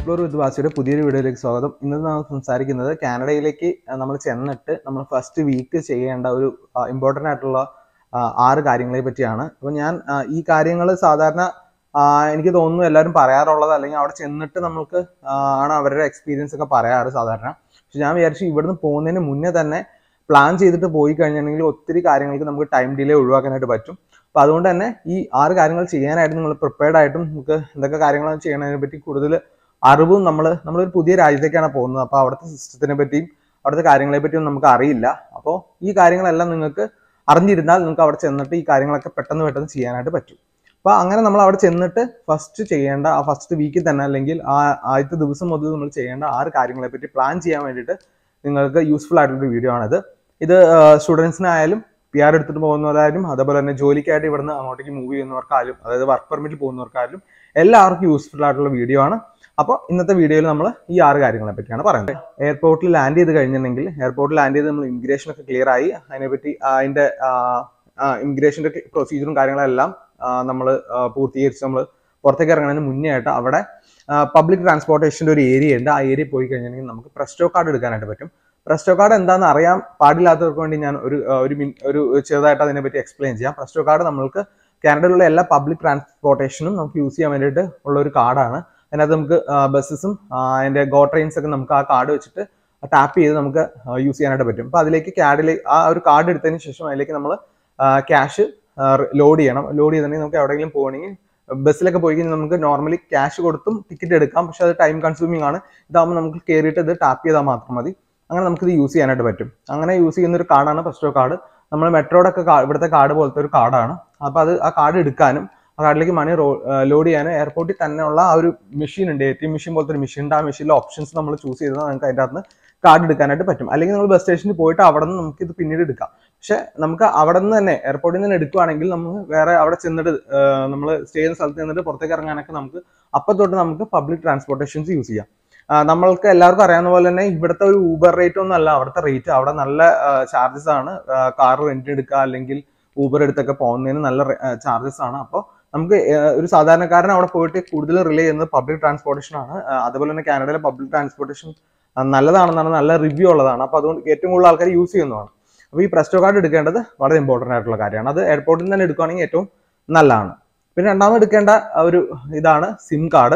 explore വിത്ത് വാസിയുടെ പുതിയൊരു വീഡിയോയിലേക്ക് സ്വാഗതം ഇന്ന് നാം സംസാരിക്കുന്നത് കാനഡയിലേക്ക് നമ്മൾ ചെന്നിട്ട് നമ്മൾ ഫസ്റ്റ് വീക്ക് ചെയ്യേണ്ട ഒരു ഇമ്പോർട്ടൻ്റ് ആയിട്ടുള്ള ആ, ആറ് കാര്യങ്ങളെ പറ്റിയാണ് അപ്പോൾ ഞാൻ ആ, ഈ കാര്യങ്ങൾ സാധാരണ ആ, എനിക്ക് തോന്നുന്നു എല്ലാവരും പറയാറുള്ളത് അല്ലെങ്കിൽ അവിടെ ചെന്നിട്ട് നമ്മൾക്ക് ആ, ആണ് അവരുടെ എക്സ്പീരിയൻസ് ഒക്കെ പറയാറ് സാധാരണ പക്ഷെ ഞാൻ വിചാരിച്ചു ഇവിടുന്ന് പോകുന്നതിന് മുന്നേ തന്നെ പ്ലാൻ ചെയ്തിട്ട് പോയി കഴിഞ്ഞിട്ടുണ്ടെങ്കിൽ ഒത്തിരി കാര്യങ്ങൾക്ക് നമുക്ക് ടൈം ഡിലേ ഒഴിവാക്കാനായിട്ട് പറ്റും അപ്പൊ അതുകൊണ്ട് തന്നെ ഈ ആറ് കാര്യങ്ങൾ ചെയ്യാനായിട്ട് നിങ്ങൾ പ്രിപ്പയർഡ് ആയിട്ടും നമുക്ക് എന്തൊക്കെ കാര്യങ്ങളാണ് ചെയ്യണതിനെ പറ്റി കൂടുതൽ അറിവും നമ്മൾ നമ്മളൊരു പുതിയ രാജ്യത്തേക്കാണ് പോകുന്നത് അപ്പോൾ അവിടുത്തെ സിസ്റ്റത്തിനെ പറ്റിയും അവിടുത്തെ കാര്യങ്ങളെ പറ്റിയും നമുക്ക് അറിയില്ല അപ്പോൾ ഈ കാര്യങ്ങളെല്ലാം നിങ്ങൾക്ക് അറിഞ്ഞിരുന്നാൽ നിങ്ങൾക്ക് അവിടെ ചെന്നിട്ട് ഈ കാര്യങ്ങളൊക്കെ പെട്ടെന്ന് പെട്ടെന്ന് ചെയ്യാനായിട്ട് പറ്റും അപ്പോൾ അങ്ങനെ നമ്മൾ അവിടെ ചെന്നിട്ട് ഫസ്റ്റ് ചെയ്യേണ്ട ആ ഫസ്റ്റ് വീക്കിൽ തന്നെ അല്ലെങ്കിൽ ആ ആദ്യത്തെ ദിവസം മുതൽ നമ്മൾ ചെയ്യേണ്ട ആറ് കാര്യങ്ങളെ പറ്റി പ്ലാൻ ചെയ്യാൻ വേണ്ടിയിട്ട് നിങ്ങൾക്ക് യൂസ്ഫുൾ ആയിട്ടുള്ള വീഡിയോ ആണിത് ഇത് സ്റ്റുഡൻസിനായാലും പി ആർ എടുത്തിട്ട് പോകുന്നവരായാലും അതേപോലെ തന്നെ ജോലിക്കായിട്ട് ഇവിടുന്ന് അങ്ങോട്ടേക്ക് മൂവ് ചെയ്യുന്നവർക്കായാലും അതായത് വർക്ക് പെർമിറ്റ് പോകുന്നവർക്കായാലും എല്ലാവർക്കും യൂസ്ഫുൾ ആയിട്ടുള്ള വീഡിയോ ആണ് അപ്പോൾ ഇന്നത്തെ വീഡിയോയിൽ നമ്മൾ ഈ ആറ് കാര്യങ്ങളെ പറ്റിയാണ് പറയുന്നത് എയർപോർട്ടിൽ ലാൻഡ് ചെയ്ത് കഴിഞ്ഞിട്ടുണ്ടെങ്കിൽ എയർപോർട്ടിൽ ലാൻഡ് ചെയ്ത് നമ്മൾ ഇമിഗ്രേഷൻ ഒക്കെ ക്ലിയർ ആയി അതിനെപ്പറ്റി അതിന്റെ ഇമിഗ്രേഷന്റെ പ്രൊസീജറും കാര്യങ്ങളെല്ലാം നമ്മൾ പൂർത്തീകരിച്ച് നമ്മൾ പുറത്തേക്ക് ഇറങ്ങുന്നതിന് മുന്നേ ആയിട്ട് അവിടെ പബ്ലിക് ട്രാൻസ്പോർട്ടേഷന്റെ ഒരു ഏരിയ ഉണ്ട് ആ ഏരിയ പോയി കഴിഞ്ഞിട്ടുണ്ടെങ്കിൽ നമുക്ക് പ്രസ്റ്റോ കാർഡ് എടുക്കാനായിട്ട് പറ്റും പ്രസ്റ്റോ കാർഡ് എന്താണെന്ന് അറിയാൻ പാടില്ലാത്തവർക്ക് വേണ്ടി ഞാൻ ഒരു ആ, ഒരു മിൻ ഒരു ചെറുതായിട്ട് അതിനെപ്പറ്റി എക്സ്പ്ലെയിൻ ചെയ്യാം പ്രസ്റ്റോ കാർഡ് നമ്മൾക്ക് കാനഡയിലുള്ള എല്ലാ പബ്ലിക് ട്രാൻസ്പോർട്ടേഷനും നമുക്ക് യൂസ് ചെയ്യാൻ വേണ്ടിയിട്ട് ഉള്ള ഒരു കാർഡാണ് അതിനകത്ത് നമുക്ക് ബസ്സസും അതിന്റെ ഗോ ട്രെയിൻസ് ഒക്കെ നമുക്ക് ആ കാർഡ് വെച്ചിട്ട് ടാപ്പ് ചെയ്ത് നമുക്ക് യൂസ് ചെയ്യാനായിട്ട് പറ്റും അപ്പൊ അതിലേക്ക് കാർഡിലേക്ക് ആ ഒരു കാർഡ് എടുത്തതിന് ശേഷം അതിലേക്ക് നമ്മൾ ക്യാഷ് ലോഡ് ചെയ്യണം ലോഡ് ചെയ്തിട്ടുണ്ടെങ്കിൽ നമുക്ക് എവിടെയെങ്കിലും പോകണമെങ്കിൽ ബസ്സിലൊക്കെ പോയി കഴിഞ്ഞാൽ നമുക്ക് നോർമലി ക്യാഷ് കൊടുത്തും ടിക്കറ്റ് എടുക്കാം പക്ഷെ അത് ടൈം കൺസ്യൂമിംഗ് ആണ് ഇതാകുമ്പോൾ നമുക്ക് കയറിയിട്ട് ഇത് ടാപ്പ് ചെയ്താൽ മാത്രം മതി അങ്ങനെ നമുക്ക് ഇത് യൂസ് ചെയ്യാനായിട്ട് പറ്റും അങ്ങനെ യൂസ് ചെയ്യുന്ന ഒരു കാർഡാണ് ഫസ്റ്റോ കാർഡ് നമ്മൾ മെട്രോയുടെ ഒക്കെ കാ- ഇവിടുത്തെ കാർഡ് പോലത്തെ ഒരു കാർഡാണ് അപ്പൊ അത് ആ കാർഡ് എടുക്കാനും ആ കാർഡിലേക്ക് മണി ലോഡ് ചെയ്യാനും എയർപോർട്ടിൽ തന്നെയുള്ള ആ ഒരു മെഷീൻ ഉണ്ട് എ ടി എം മെഷീൻ പോലത്തെ ഒരു മെഷീൻ ഉണ്ട് ആ മെഷീനിലെ ഓപ്ഷൻസ് നമ്മൾ ചൂസ് ചെയ്താൽ നമുക്ക് അതിൻ്റെ അകത്ത് കാർഡ് എടുക്കാനായിട്ട് പറ്റും അല്ലെങ്കിൽ നമ്മൾ ബസ് സ്റ്റേഷനിൽ പോയിട്ട് അവിടെ നിന്ന് നമുക്ക് ഇത് പിന്നീട് എടുക്കാം പക്ഷെ നമുക്ക് അവിടെ നിന്ന് തന്നെ എയർപോർട്ടിൽ നിന്ന് തന്നെ എടുക്കുവാണെങ്കിൽ നമ്മൾ വേറെ അവിടെ ചെന്നിട്ട് നമ്മൾ സ്റ്റേ ചെയ്യുന്ന സ്ഥലത്ത് ചെന്നിട്ട് പുറത്തേക്ക് ഇറങ്ങാനൊക്കെ നമുക്ക് അപ്പം തൊട്ട് നമുക്ക് പബ്ലിക് ട്രാൻസ്പോർട്ടേഷൻസ് യൂസ് ചെയ്യാം ആ, നമ്മൾക്ക് എല്ലാവർക്കും അറിയാവുന്ന പോലെ തന്നെ ഇവിടുത്തെ ഒരു ഊബർ റേറ്റ് ഒന്നും അല്ല അവിടുത്തെ റേറ്റ് അവിടെ നല്ല ചാർജസ് ആണ് കാർ റെന്റ് എടുക്കുക അല്ലെങ്കിൽ ഊബർ എടുത്തൊക്കെ പോകുന്നതിന് നല്ല ചാർജസ് ആണ് അപ്പോൾ നമുക്ക് ആ, ഒരു സാധാരണക്കാരൻ അവിടെ പോയിട്ട് കൂടുതൽ റിലേ ചെയ്യുന്നത് പബ്ലിക് ട്രാൻസ്പോർട്ടേഷൻ ആണ് ആ, അതുപോലെ തന്നെ കാനഡയിലെ പബ്ലിക് ട്രാൻസ്പോർട്ടേഷൻ നല്ലതാണെന്നാണ് നല്ല റിവ്യൂ ഉള്ളതാണ് അപ്പോൾ അതുകൊണ്ട് ഏറ്റവും കൂടുതൽ ആൾക്കാർ യൂസ് ചെയ്യുന്നതാണ് അപ്പോൾ ഈ പ്രസ്റ്റോ കാർഡ് എടുക്കേണ്ടത് വളരെ ഇമ്പോർട്ടൻ്റ് ആയിട്ടുള്ള കാര്യമാണ് അത് എയർപോർട്ടിൽ നിന്ന് തന്നെ എടുക്കുകയാണെങ്കിൽ ഏറ്റവും നല്ലതാണ് പിന്നെ രണ്ടാമത് എടുക്കേണ്ട ആ ഒരു ഇതാണ് സിം കാർഡ്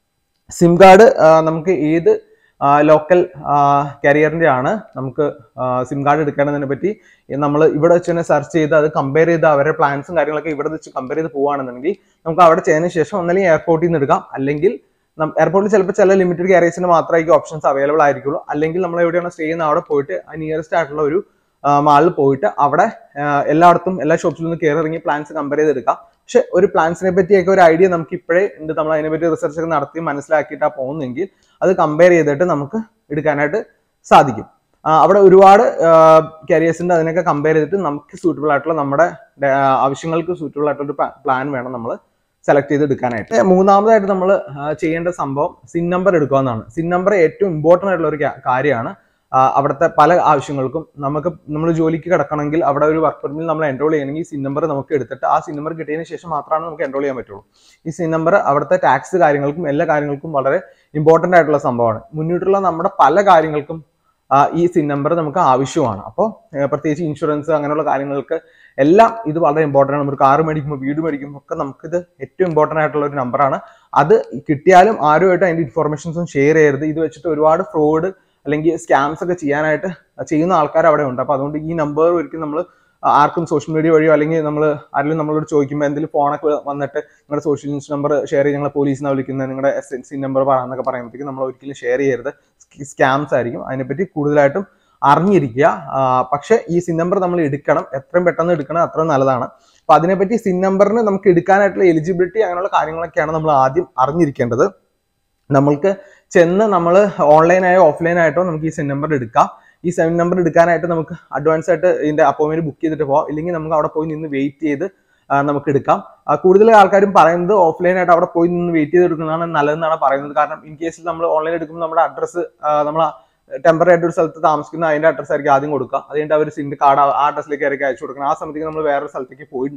സിം കാർഡ് നമുക്ക് ഏത് ലോക്കൽ കരിയറിന്റെ ആണ് നമുക്ക് സിം കാർഡ് എടുക്കേണ്ടതിനെ പറ്റി നമ്മൾ ഇവിടെ വെച്ച് തന്നെ സെർച്ച് ചെയ്ത് അത് കമ്പയർ ചെയ്ത് അവരുടെ പ്ലാൻസും കാര്യങ്ങളൊക്കെ ഇവിടെ വെച്ച് കമ്പയർ ചെയ്ത് പോവുകയാണെന്നുണ്ടെങ്കിൽ നമുക്ക് അവിടെ ചെയ്തതിന് ശേഷം ഒന്നല്ലെങ്കിൽ എയർപോർട്ടിൽ നിന്ന് എടുക്കാം അല്ലെങ്കിൽ എയർപോർട്ടിൽ ചിലപ്പോൾ ചില ലിമിറ്റഡ് കാരിയേഴ്സിന് മാത്രമായിരിക്കും ഓപ്ഷൻസ് അവൈലബിൾ ആയിരിക്കുള്ളൂ അല്ലെങ്കിൽ നമ്മൾ എവിടെയാണ് സ്റ്റേ ചെയ്യുന്നത് അവിടെ പോയിട്ട് ആ നിയറസ്റ്റ് ആയിട്ടുള്ള ഒരു മാളിൽ പോയിട്ട് അവിടെ ആ, എല്ലായിടത്തും എല്ലാ ഷോപ്സിൽ നിന്ന് കയറി ഇറങ്ങി പ്ലാൻസ് കമ്പയർ ചെയ്തെടുക്കാം പക്ഷെ ഒരു പ്ലാൻസിനെ പറ്റിയൊക്കെ ഒരു ഐഡിയ നമുക്ക് ഇപ്പോഴേ ഉണ്ട് നമ്മൾ അതിനെപ്പറ്റി റിസർച്ച് ഒക്കെ നടത്തി മനസ്സിലാക്കിയിട്ടാണ് പോകുന്നെങ്കിൽ അത് കമ്പയർ ചെയ്തിട്ട് നമുക്ക് എടുക്കാനായിട്ട് സാധിക്കും ആ, അവിടെ ഒരുപാട് കരിയേഴ്സിന്റെ അതിനൊക്കെ കമ്പയർ ചെയ്തിട്ട് നമുക്ക് സൂട്ടബിൾ ആയിട്ടുള്ള നമ്മുടെ ആ, ആവശ്യങ്ങൾക്ക് സൂട്ടബിൾ ആയിട്ടുള്ള ഒരു പ്ലാൻ വേണം നമ്മൾ സെലക്ട് ചെയ്ത് എടുക്കാനായിട്ട് മൂന്നാമതായിട്ട് നമ്മൾ ചെയ്യേണ്ട സംഭവം സിൻ നമ്പർ എടുക്കുക എന്നാണ് സിൻ നമ്പർ ഏറ്റവും ഇമ്പോർട്ടൻ്റ് ആയിട്ടുള്ള ഒരു കാ- കാര്യമാണ് ആ, അവിടുത്തെ പല ആവശ്യങ്ങൾക്കും നമുക്ക് നമ്മൾ ജോലിക്ക് കിടക്കണമെങ്കിൽ അവിടെ ഒരു വർക്ക് പെർമിൽ നമ്മൾ എൻറോൾ ചെയ്യണമെങ്കിൽ സിൻ നമ്പർ നമുക്ക് എടുത്തിട്ട് ആ സിൻ നമ്പർ കിട്ടിയതിന് ശേഷം മാത്രമാണ് നമുക്ക് എൻറോൾ ചെയ്യാൻ പറ്റുള്ളൂ ഈ സിൻ നമ്പർ അവിടുത്തെ ടാക്സ് കാര്യങ്ങൾക്കും എല്ലാ കാര്യങ്ങൾക്കും വളരെ ഇമ്പോർട്ടൻ്റ് ആയിട്ടുള്ള സംഭവമാണ് മുന്നോട്ടുള്ള നമ്മുടെ പല കാര്യങ്ങൾക്കും ആ, ഈ സിൻ നമ്പർ നമുക്ക് ആവശ്യമാണ് അപ്പോൾ പ്രത്യേകിച്ച് ഇൻഷുറൻസ് അങ്ങനെയുള്ള കാര്യങ്ങൾക്ക് എല്ലാം ഇത് വളരെ ഇമ്പോർട്ടൻ്റ് ആണ് ഒരു കാർ മേടിക്കുമ്പോൾ വീട് മേടിക്കുമ്പോൾ ഒക്കെ നമുക്കിത് ഏറ്റവും ഇമ്പോർട്ടൻ്റ് ആയിട്ടുള്ള ഒരു നമ്പറാണ് അത് കിട്ടിയാലും ആരുമായിട്ട് അതിന്റെ ഇൻഫോർമേഷൻസും ഷെയർ ചെയ്യരുത് ഇത് വെച്ചിട്ട് ഒരുപാട് ഫ്രോഡ് അല്ലെങ്കിൽ സ്കാംസ് ഒക്കെ ചെയ്യാനായിട്ട് ചെയ്യുന്ന ആൾക്കാർ അവിടെ ഉണ്ട് അപ്പോൾ അതുകൊണ്ട് ഈ നമ്പർ ഒരിക്കലും നമ്മൾ ആർക്കും സോഷ്യൽ മീഡിയ വഴിയോ അല്ലെങ്കിൽ നമ്മൾ ആരെങ്കിലും നമ്മളോട് ചോദിക്കുമ്പോൾ എന്തെങ്കിലും ഫോണൊക്കെ വന്നിട്ട് നിങ്ങളുടെ സോഷ്യൽ നമ്പർ ഷെയർ ചെയ്ത് ഞങ്ങൾ പോലീസിനെ വിളിക്കുന്നത് നിങ്ങളുടെ എസ് എൻ സി നമ്പർ പറയാന്നൊക്കെ പറയുമ്പോഴത്തേക്കും നമ്മൾ ഒരിക്കലും ഷെയർ ചെയ്യരുത് സ്കാംസ് ആയിരിക്കും അതിനെപ്പറ്റി കൂടുതലായിട്ടും അറിഞ്ഞിരിക്കുക ആ, പക്ഷേ ഈ സിൻ നമ്പർ നമ്മൾ എടുക്കണം എത്രയും പെട്ടെന്ന് എടുക്കണം അത്രയും നല്ലതാണ് അപ്പൊ അതിനെപ്പറ്റി സിൻ നമ്പറിന് നമുക്ക് എടുക്കാനായിട്ടുള്ള എലിജിബിലിറ്റി അങ്ങനെയുള്ള കാര്യങ്ങളൊക്കെയാണ് നമ്മൾ ആദ്യം അറിഞ്ഞിരിക്കേണ്ടത് നമ്മൾക്ക് ചെന്ന് നമ്മൾ ഓൺലൈനായോ ഓഫ്ലൈനായിട്ടോ നമുക്ക് ഈ സിൻ നമ്പർ എടുക്കാം ഈ സെവൻ നമ്പർ എടുക്കാനായിട്ട് നമുക്ക് അഡ്വാൻസ് ആയിട്ട് ഇതിന്റെ അപ്പോയിന്റ്മെന്റ് ബുക്ക് ചെയ്തിട്ട് പോകാം ഇല്ലെങ്കിൽ നമുക്ക് അവിടെ പോയി നിന്ന് വെയിറ്റ് ചെയ്ത് ആ, നമുക്ക് എടുക്കാം ആ, കൂടുതൽ ആൾക്കാരും പറയുന്നത് ഓഫ്ലൈൻ ആയിട്ട് അവിടെ പോയി നിന്ന് വെയിറ്റ് ചെയ്ത് എടുക്കുന്നതാണ് നല്ലതെന്നാണ് പറയുന്നത് കാരണം ഇൻ കേസിൽ നമ്മൾ ഓൺലൈൻ എടുക്കുമ്പോൾ നമ്മുടെ അഡ്രസ്സ് നമ്മൾ ടെമ്പററി ആയിട്ട് ഒരു സ്ഥലത്ത് താമസിക്കുന്ന അതിന്റെ അഡ്രസ് ആയിരിക്കും ആദ്യം കൊടുക്കുക അത് കഴിഞ്ഞിട്ട് അവർ സിന്റെ കാർഡ് ആ അഡ്രസ്സിലേക്ക് ആയിരിക്കും അയച്ചു കൊടുക്കണം ആ സമയത്തേക്ക് നമ്മൾ വേറെ സ്ഥലത്തേക്ക് പോയിട്ടുണ്ടാവും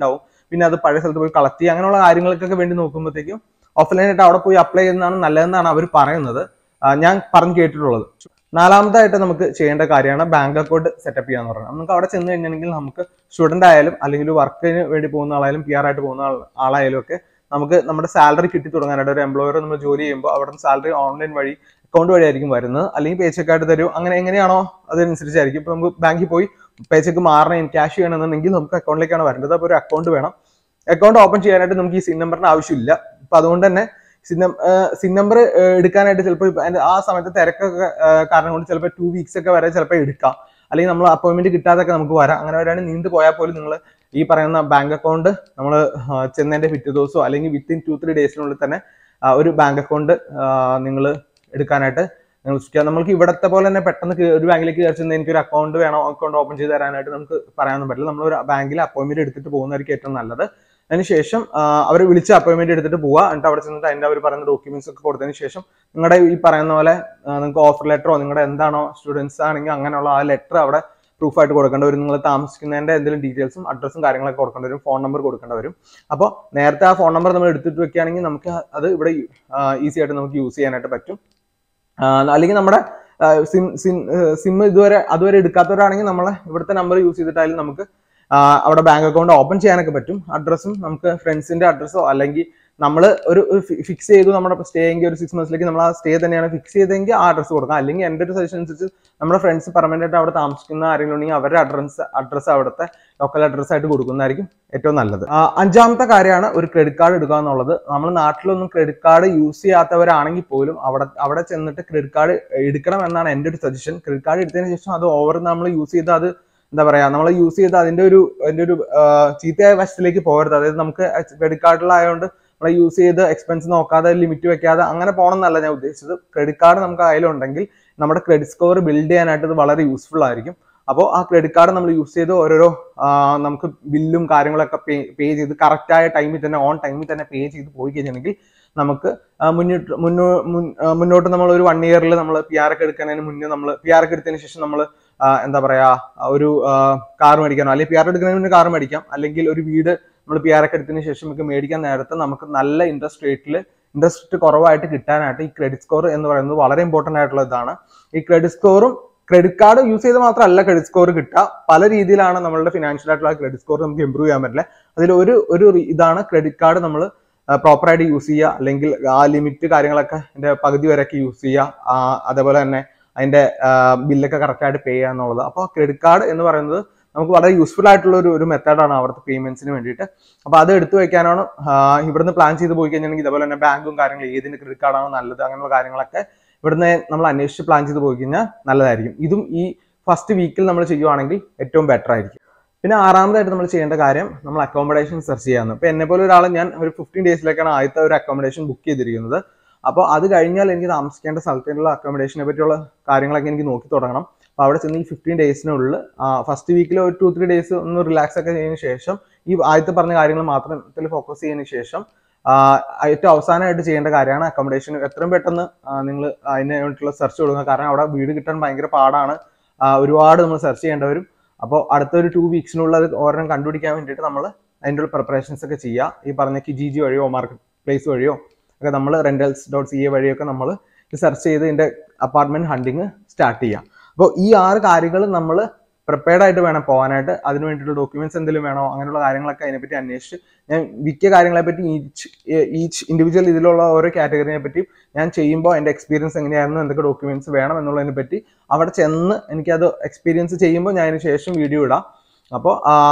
പിന്നെ അത് പഴയ സ്ഥലത്ത് പോയി കളക്ട് ചെയ്യുക അങ്ങനെയുള്ള കാര്യങ്ങൾക്കൊക്കെ വേണ്ടി നോക്കുമ്പോഴത്തേക്കും ഓഫ്ലൈനായിട്ട് അവിടെ പോയി അപ്ലൈ ചെയ്യുന്നതാണ് നല്ലതെന്നാണ് അവർ പറയുന്നത് ആ, ഞാൻ പറഞ്ഞു കേട്ടിട്ടുള്ളത് നാലാമതായിട്ട് നമുക്ക് ചെയ്യേണ്ട കാര്യമാണ് ബാങ്ക് അക്കൗണ്ട് സെറ്റപ്പ് ചെയ്യാന്ന് പറയുന്നത് നമുക്ക് അവിടെ ചെന്ന് കഴിഞ്ഞിട്ടുണ്ടെങ്കിൽ നമുക്ക് സ്റ്റുഡന്റ് ആയാലും അല്ലെങ്കിൽ വർക്കിന് വേണ്ടി പോകുന്ന ആളായാലും പി ആർ ആയിട്ട് പോകുന്ന ആൾ- ആളായാലും ഒക്കെ നമുക്ക് നമ്മുടെ സാലറി കിട്ടി തുടങ്ങാനായിട്ട് ഒരു എംപ്ലോയർ നമ്മൾ ജോലി ചെയ്യുമ്പോൾ അവിടെ സാലറി ഓൺലൈൻ വഴി അക്കൗണ്ട് വഴി ആയിരിക്കും വരുന്നത് അല്ലെങ്കിൽ പേ ചെക്ക് ആയിട്ട് തരും അങ്ങനെ എങ്ങനെയാണോ അതനുസരിച്ചായിരിക്കും ഇപ്പൊ നമുക്ക് ബാങ്കിൽ പോയി പേ ചെക്ക് മാറണം ക്യാഷ് ചെയ്യണമെന്നുണ്ടെങ്കിൽ നമുക്ക് അക്കൗണ്ടിലേക്കാണ് വരേണ്ടത് അപ്പോൾ ഒരു അക്കൗണ്ട് വേണം അക്കൗണ്ട് ഓപ്പൺ ചെയ്യാനായിട്ട് നമുക്ക് ഈ സിൻ നമ്പറിന് ആവശ്യമില്ല അപ്പൊ അതുകൊണ്ട് തന്നെ സിൻ സിൻ നമ്പർ എടുക്കാനായിട്ട് ചിലപ്പോൾ ആ സമയത്ത് തിരക്കൊക്കെ ആ, കാരണം കൊണ്ട് ചിലപ്പോൾ ടു വീക്സ് ഒക്കെ വരെ ചിലപ്പോൾ എടുക്കാം അല്ലെങ്കിൽ നമ്മൾ അപ്പോയിന്റ്മെന്റ് കിട്ടാതൊക്കെ നമുക്ക് വരാം അങ്ങനെ വരാണെങ്കിൽ നീണ്ടു പോയാൽ പോലും നിങ്ങൾ ഈ പറയുന്ന ബാങ്ക് അക്കൗണ്ട് നമ്മൾ ചെന്നതിന്റെ പിറ്റേ ദിവസമോ അല്ലെങ്കിൽ വിത്തിൻ ടു ത്രീ ഡേയ്സിനുള്ളിൽ തന്നെ ആ, ഒരു ബാങ്ക് അക്കൗണ്ട് നിങ്ങൾ എടുക്കാനായിട്ട് നിങ്ങൾ സൂക്ഷിക്കുക നമ്മൾക്ക് ഇവിടത്തെ പോലെ തന്നെ പെട്ടെന്ന് കേ- ഒരു ബാങ്കിലേക്ക് കയറി ചെന്ന് എനിക്ക് ഒരു അക്കൗണ്ട് വേണം അക്കൗണ്ട് ഓപ്പൺ ചെയ്ത് തരാനായിട്ട് നമുക്ക് പറയാനൊന്നും പറ്റില്ല നമ്മൾ ഒരു ബാങ്കിൽ അപ്പോയിന്റ്മെന്റ് എടുത്തിട്ട് പോകുന്നതായിരിക്കും ഏറ്റവും നല്ലത് അതിനുശേഷം അവർ വിളിച്ച് അപ്പോയിന്റ്മെന്റ് എടുത്തിട്ട് പോവുക എന്നിട്ട് അവിടെ ചെന്നിട്ട് അതിന്റെ അവർ പറയുന്ന ഡോക്യുമെന്റ്സ് ഒക്കെ കൊടുത്തതിന് ശേഷം നിങ്ങളുടെ ഈ പറയുന്ന പോലെ ആ, നിങ്ങൾക്ക് ഓഫർ ലെറ്ററോ നിങ്ങളുടെ എന്താണോ സ്റ്റുഡൻസ് ആണെങ്കിൽ അങ്ങനെയുള്ള ആ ലെറ്റർ അവിടെ പ്രൂഫ് ആയിട്ട് കൊടുക്കേണ്ടി വരും നിങ്ങൾ താമസിക്കുന്നതിന്റെ എന്തെങ്കിലും ഡീറ്റെയിൽസും അഡ്രസ്സും കാര്യങ്ങളൊക്കെ കൊടുക്കേണ്ടി വരും ഫോൺ നമ്പർ കൊടുക്കേണ്ടി വരും അപ്പോൾ നേരത്തെ ആ ഫോൺ നമ്പർ നമ്മൾ എടുത്തിട്ട് വെക്കുകയാണെങ്കിൽ നമുക്ക് അത് ഇവിടെ ഈസി ആയിട്ട് നമുക്ക് യൂസ് ചെയ്യാനായിട്ട് പറ്റും ആ, അല്ലെങ്കിൽ നമ്മുടെ സിം സിം സിം ഇതുവരെ അതുവരെ എടുക്കാത്തവരാണെങ്കിൽ നമ്മളെ ഇവിടുത്തെ നമ്പർ യൂസ് ചെയ്തിട്ടായാലും നമുക്ക് ആ, അവിടെ ബാങ്ക് അക്കൗണ്ട് ഓപ്പൺ ചെയ്യാനൊക്കെ പറ്റും അഡ്രസ്സും നമുക്ക് ഫ്രണ്ട്സിന്റെ അഡ്രസ്സോ അല്ലെങ്കിൽ നമ്മൾ ഒരു ഫിക്സ് ചെയ്തു നമ്മുടെ സ്റ്റേ എങ്കിൽ ഒരു സിക്സ് മന്ത്സിലേക്ക് നമ്മൾ ആ സ്റ്റേ തന്നെയാണ് ഫിക്സ് ചെയ്തെങ്കിൽ ആ അഡ്രസ്സ് കൊടുക്കാം അല്ലെങ്കിൽ എൻ്റെ ഒരു സജഷൻ അനുസരിച്ച് നമ്മുടെ ഫ്രണ്ട്സ് പെർമനന്റ് ആയിട്ട് അവിടെ താമസിക്കുന്ന ആരെങ്കിലും ഉണ്ടെങ്കിൽ അവരുടെ അഡ്രസ് അഡ്രസ്സ് അവിടുത്തെ ലോക്കൽ അഡ്രസ്സ് ആയിട്ട് കൊടുക്കുന്നതായിരിക്കും ഏറ്റവും നല്ലത് ആ, അഞ്ചാമത്തെ കാര്യമാണ് ഒരു ക്രെഡിറ്റ് കാർഡ് എടുക്കുക എന്നുള്ളത് നമ്മൾ നാട്ടിലൊന്നും ക്രെഡിറ്റ് കാർഡ് യൂസ് ചെയ്യാത്തവരാണെങ്കിൽ പോലും അവിടെ അവിടെ ചെന്നിട്ട് ക്രെഡിറ്റ് കാർഡ് എടുക്കണം എന്നാണ് എൻ്റെ ഒരു സജഷൻ ക്രെഡിറ്റ് കാർഡ് എടുത്തതിന് ശേഷം അത് ഓവർ നമ്മൾ യൂസ് ചെയ്ത് അത് എന്താ പറയാ നമ്മൾ യൂസ് ചെയ്ത് അതിന്റെ ഒരു അതിന്റെ ഒരു ആ, ചീത്തയായ വശത്തിലേക്ക് പോകരുത് അതായത് നമുക്ക് ക്രെഡിറ്റ് കാർഡിലായതുകൊണ്ട് നമ്മൾ യൂസ് ചെയ്ത് എക്സ്പെൻസ് നോക്കാതെ ലിമിറ്റ് വെക്കാതെ അങ്ങനെ പോകണം എന്നല്ല ഞാൻ ഉദ്ദേശിച്ചത് ക്രെഡിറ്റ് കാർഡ് നമുക്ക് അതിലുണ്ടെങ്കിൽ നമ്മുടെ ക്രെഡിറ്റ് സ്കോർ ബിൽഡ് ചെയ്യാനായിട്ട് ഇത് വളരെ യൂസ്ഫുൾ ആയിരിക്കും അപ്പോൾ ആ ക്രെഡിറ്റ് കാർഡ് നമ്മൾ യൂസ് ചെയ്ത് ഓരോരോ ആ, നമുക്ക് ബില്ലും കാര്യങ്ങളൊക്കെ പേ പേ ചെയ്ത് കറക്റ്റായ ടൈമിൽ തന്നെ ഓൺ ടൈമിൽ തന്നെ പേ ചെയ്ത് പോയി കഴിഞ്ഞിട്ടുണ്ടെങ്കിൽ നമുക്ക് ആ, മുന്നോട്ട് മുന്നോ മുൻ- ആ, മുന്നോട്ട് നമ്മൾ ഒരു വൺ ഇയറിൽ നമ്മൾ പി ആർ ഒക്കെ എടുക്കുന്നതിന് മുന്നേ നമ്മൾ പി ആർ ഒക്കെ എടുത്തതിന് ശേഷം നമ്മൾ എന്താ പറയാ ആ, ഒരു കാർ മേടിക്കാനോ അല്ലെങ്കിൽ പി ആർ എടുക്കുന്നതിന് മുന്നേ കാർ മേടിക്കാം അല്ലെങ്കിൽ ഒരു വീട് നമ്മൾ പി ആർ ഒക്കെ എടുത്തതിന് ശേഷം നമുക്ക് മേടിക്കാൻ നേരത്തെ നമുക്ക് നല്ല ഇൻട്രസ്റ്റ് റേറ്റിൽ ഇൻട്രസ്റ്റ് റേറ്റ് കുറവായിട്ട് കിട്ടാനായിട്ട് ഈ ക്രെഡിറ്റ് സ്കോർ എന്ന് പറയുന്നത് വളരെ ഇമ്പോർട്ടന്റ് ആയിട്ടുള്ള ഇതാണ് ഈ ക്രെഡിറ്റ് സ്കോറും ക്രെഡിറ്റ് കാർഡ് യൂസ് ചെയ്ത് മാത്രമല്ല ക്രെഡിറ്റ് സ്കോർ കിട്ടുക പല രീതിയിലാണ് നമ്മളുടെ ഫിനാൻഷ്യൽ ആയിട്ടുള്ള ക്രെഡിറ്റ് സ്കോർ നമുക്ക് ഇമ്പ്രൂവ് ചെയ്യാൻ പറ്റില്ല അതിൽ ഒരു ഒരു റി- ഇതാണ് ക്രെഡിറ്റ് കാർഡ് നമ്മൾ പ്രോപ്പർ ആയിട്ട് യൂസ് ചെയ്യുക അല്ലെങ്കിൽ ആ ലിമിറ്റ് കാര്യങ്ങളൊക്കെ അതിന്റെ പകുതി വരെയൊക്കെ യൂസ് ചെയ്യുക ആ, അതേപോലെ തന്നെ അതിന്റെ ബില്ലൊക്കെ കറക്റ്റ് ആയിട്ട് പേ ചെയ്യുക എന്നുള്ളത് അപ്പോൾ ക്രെഡിറ്റ് കാർഡ് എന്ന് പറയുന്നത് നമുക്ക് വളരെ യൂസ്ഫുൾ ആയിട്ടുള്ള ഒരു ഒരു മെത്തേഡാണ് അവിടുത്തെ പേയ്മെന്റ്സിന് വേണ്ടിയിട്ട് അപ്പൊ അത് എടുത്തു വെക്കാനാണ് ആ, ഇവിടുന്ന് പ്ലാൻ ചെയ്ത് പോയി കഴിഞ്ഞിട്ടുണ്ടെങ്കിൽ ഇതേപോലെ തന്നെ ബാങ്കും കാര്യങ്ങളും ഏതിന്റെ ക്രെഡിറ്റ് കാർഡാണ് നല്ലത് അങ്ങനെയുള്ള കാര്യങ്ങളൊക്കെ ഇവിടുന്ന് നമ്മൾ അന്വേഷിച്ച് പ്ലാൻ ചെയ്ത് പോയി കഴിഞ്ഞാൽ നല്ലതായിരിക്കും ഇതും ഈ ഫസ്റ്റ് വീക്കിൽ നമ്മൾ ചെയ്യുവാണെങ്കിൽ ഏറ്റവും ബെറ്റർ ആയിരിക്കും പിന്നെ ആറാമതായിട്ട് നമ്മൾ ചെയ്യേണ്ട കാര്യം നമ്മൾ അക്കോമഡേഷൻ സെർച്ച് ചെയ്യാന്ന് ഇപ്പൊ എന്നെ പോലെ ഒരാൾ ഞാൻ ഒരു ഫിഫ്റ്റീൻ ഡേയ്സിലേക്കാണ് ആദ്യത്തെ ഒരു അക്കോമഡേഷൻ ബുക്ക് ചെയ്തിരിക്കുന്നത് അപ്പോൾ അത് കഴിഞ്ഞാൽ എനിക്ക് താമസിക്കേണ്ട സ്ഥലത്തേക്കുള്ള അക്കോമഡേഷനെ പറ്റിയുള്ള കാര്യങ്ങളൊക്കെ എനിക്ക് നോക്കി തുടങ്ങണം അപ്പോൾ അവിടെ ചെന്ന് ഈ ഫിഫ്റ്റീൻ ഡേയ്സിനുള്ളിൽ ഫസ്റ്റ് വീക്കിൽ ഒരു ടു ത്രീ ഡേയ്സ് ഒന്ന് റിലാക്സ് ഒക്കെ ചെയ്തതിന് ശേഷം ഈ ആദ്യത്തെ പറഞ്ഞ കാര്യങ്ങൾ മാത്രത്തിൽ ഫോക്കസ് ചെയ്തതിന് ശേഷം ആ, ഏറ്റവും അവസാനമായിട്ട് ചെയ്യേണ്ട കാര്യമാണ് അക്കോമഡേഷൻ എത്രയും പെട്ടെന്ന് നിങ്ങൾ അതിന് വേണ്ടിയിട്ടുള്ള സെർച്ച് കൊടുക്കുക കാരണം അവിടെ വീട് കിട്ടാൻ ഭയങ്കര പാടാണ് ആ, ഒരുപാട് നമ്മൾ സെർച്ച് ചെയ്യേണ്ടി വരും അപ്പോൾ അടുത്ത ഒരു ടു വീക്സിനുള്ളിൽ അത് ഓരോന്നും കണ്ടുപിടിക്കാൻ വേണ്ടിയിട്ട് നമ്മൾ അതിൻ്റെ ഉള്ള പ്രിപ്പറേഷൻസ് ഒക്കെ ചെയ്യുക ഈ പറഞ്ഞ ജി ജി വഴിയോ മാർക്കറ്റ് പ്ലേസ് വഴിയോ ഒക്കെ നമ്മൾ റെന്റൽസ് ഡോട്ട് സി എ വഴിയൊക്കെ നമ്മൾ സെർച്ച് ചെയ്ത് ഇതിന്റെ അപ്പാർട്ട്മെന്റ് ഹണ്ടിങ് സ്റ്റാർട്ട് ചെയ്യാം അപ്പോൾ ഈ ആറ് കാര്യങ്ങൾ നമ്മൾ പ്രിപ്പയർഡ് ആയിട്ട് വേണം പോകാനായിട്ട് അതിന് വേണ്ടിയിട്ടുള്ള ഡോക്യുമെന്റ്സ് എന്തെങ്കിലും വേണോ അങ്ങനെയുള്ള കാര്യങ്ങളൊക്കെ അതിനെപ്പറ്റി അന്വേഷിച്ച് ഞാൻ മിക്ക കാര്യങ്ങളെ പറ്റി ഈച്ച് ഈച്ച് ഇൻഡിവിജ്വൽ ഇതിലുള്ള ഓരോ കാറ്റഗറിനെ പറ്റി ഞാൻ ചെയ്യുമ്പോൾ എൻ്റെ എക്സ്പീരിയൻസ് എങ്ങനെയായിരുന്നു എന്തൊക്കെ ഡോക്യുമെന്റ്സ് വേണം എന്നുള്ളതിനെ പറ്റി അവിടെ ചെന്ന് എനിക്കത് എക്സ്പീരിയൻസ് ചെയ്യുമ്പോൾ ഞാൻ അതിന് ശേഷം വീഡിയോ ഇടാം അപ്പോൾ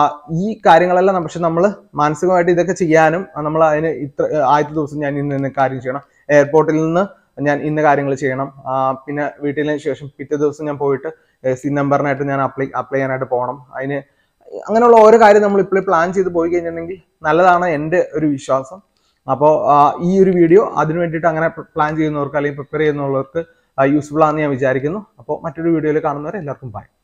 ഈ കാര്യങ്ങളെല്ലാം പക്ഷെ നമ്മൾ മാനസികമായിട്ട് ഇതൊക്കെ ചെയ്യാനും നമ്മൾ അതിന് ഇത്ര ആദ്യത്തെ ദിവസം ഞാൻ ഇന്ന ഇന്ന കാര്യം ചെയ്യണം എയർപോർട്ടിൽ നിന്ന് ഞാൻ ഇന്ന കാര്യങ്ങൾ ചെയ്യണം ആ, പിന്നെ വീട്ടിലിന് ശേഷം പിറ്റേ ദിവസം ഞാൻ പോയിട്ട് സി നമ്പറിനായിട്ട് ഞാൻ അപ്ലൈ അപ്ലൈ ചെയ്യാനായിട്ട് പോകണം അതിന് അങ്ങനെയുള്ള ഓരോ കാര്യം നമ്മൾ ഇപ്പോഴും പ്ലാൻ ചെയ്ത് പോയി കഴിഞ്ഞിട്ടുണ്ടെങ്കിൽ നല്ലതാണ് എൻ്റെ ഒരു വിശ്വാസം അപ്പോൾ ഈ ഒരു വീഡിയോ അതിന് വേണ്ടിയിട്ട് അങ്ങനെ പ്ലാൻ ചെയ്യുന്നവർക്ക് അല്ലെങ്കിൽ പ്രിപ്പയർ ചെയ്യുന്നവർക്ക് യൂസ്ഫുൾ ആണെന്ന് ഞാൻ വിചാരിക്കുന്നു അപ്പോൾ മറ്റൊരു വീഡിയോയിൽ കാണുന്നവരെ എല്ലാവർക്കും ബൈ